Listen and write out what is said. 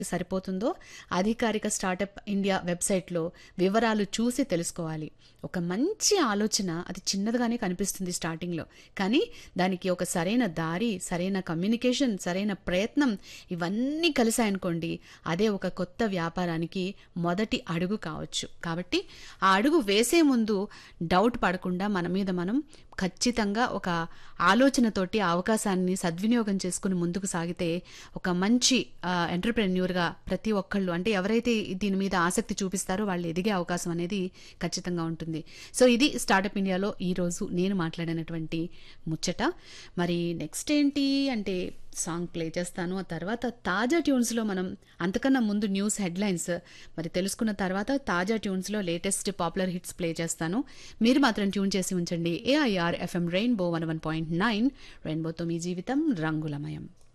సరిపోతుందో అధికారిక startup India వెబ్సైట్లో వివరాలు చూసి తెలుసుకోవాలి ఒక మంచి ఆలోచన అది చిన్నదిగానే కనిపిస్తుంది స్టార్టింగ్లో కానీ దానికి ఒక సరైన దారి సరైన కమ్యూనికేషన్ సరైన ప్రయత్నం ఇవన్నీ కలిసాయనుకోండి అదే ఒక కొత్త వ్యాపారానికి మొదటి అడుగు కావచ్చు కాబట్టి ఆ అడుగు వేసే ముందు డౌట్ పడకుండా మన మీద మనం ఖచ్చితంగా ఒక ఆలోచనతోటి ఆ అవకాశాన్ని సద్వినియోగం చేసుకుని ముందుకు సాగితే ఒక మంచి ఎంటర్ప్రెన్యూర్గా ప్రతి ఒక్కళ్ళు అంటే ఎవరైతే దీని మీద ఆసక్తి చూపిస్తారో వాళ్ళు ఎదిగే అవకాశం అనేది ఖచ్చితంగా ఉంటుంది సో ఇది స్టార్టప్ ఇండియాలో ఈరోజు నేను మాట్లాడినటువంటి ముచ్చట మరి నెక్స్ట్ ఏంటి అంటే సాంగ్ ప్లే చేస్తాను ఆ తర్వాత తాజా ట్యూన్స్లో మనం అంతకన్నా ముందు న్యూస్ హెడ్లైన్స్ మరి తెలుసుకున్న తర్వాత తాజా ట్యూన్స్లో లేటెస్ట్ పాపులర్ హిట్స్ ప్లే చేస్తాను మీరు మాత్రం ట్యూన్ చేసి ఉంచండి AIR FM rainbow one one point nine రెయిన్బోతో మీ జీవితం రంగులమయం